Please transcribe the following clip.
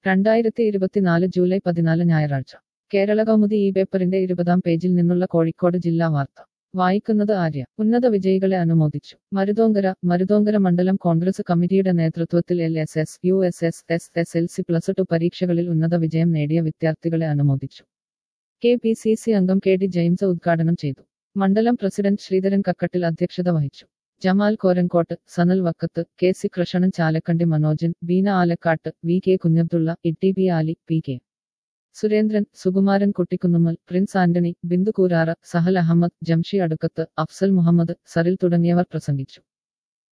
രണ്ടായിരത്തി ഇരുപത്തിനാല് ജൂലൈ പതിനാല് ഞായറാഴ്ച കേരള കൗമുദി ഈ പേപ്പറിന്റെ ഇരുപതാം പേജിൽ നിന്നുള്ള കോഴിക്കോട് ജില്ലാ വാർത്ത വായിക്കുന്നത് ആര്യ ഉന്നത വിജയികളെ അനുമോദിച്ചു മരുതോങ്കര മരുതോങ്കര മണ്ഡലം കോൺഗ്രസ് കമ്മിറ്റിയുടെ നേതൃത്വത്തിൽ L S S U S S S S L C plus two പരീക്ഷകളിൽ ഉന്നത വിജയം നേടിയ വിദ്യാർത്ഥികളെ അനുമോദിച്ചു കെ പി സി സി അംഗം കെ ഡി ജെയിംസ് ഉദ്ഘാടനം ചെയ്തു മണ്ഡലം പ്രസിഡന്റ് ശ്രീധരൻ കക്കട്ടിൽ അധ്യക്ഷത വഹിച്ചു Jamal Korankot Sanal Vakkath K C Krishnan Chalakkandi Manojan Beena Alakkat V K Kunhabdulla Itti B Ali P K Surendran Sukumaran Kuttikkunnummal Prince Antony Bindu Koorara Sahal Ahammed Jamshi Adukkath Afsal Muhammed Saril തുടങ്ങിയവർ പ്രസംഗിച്ചു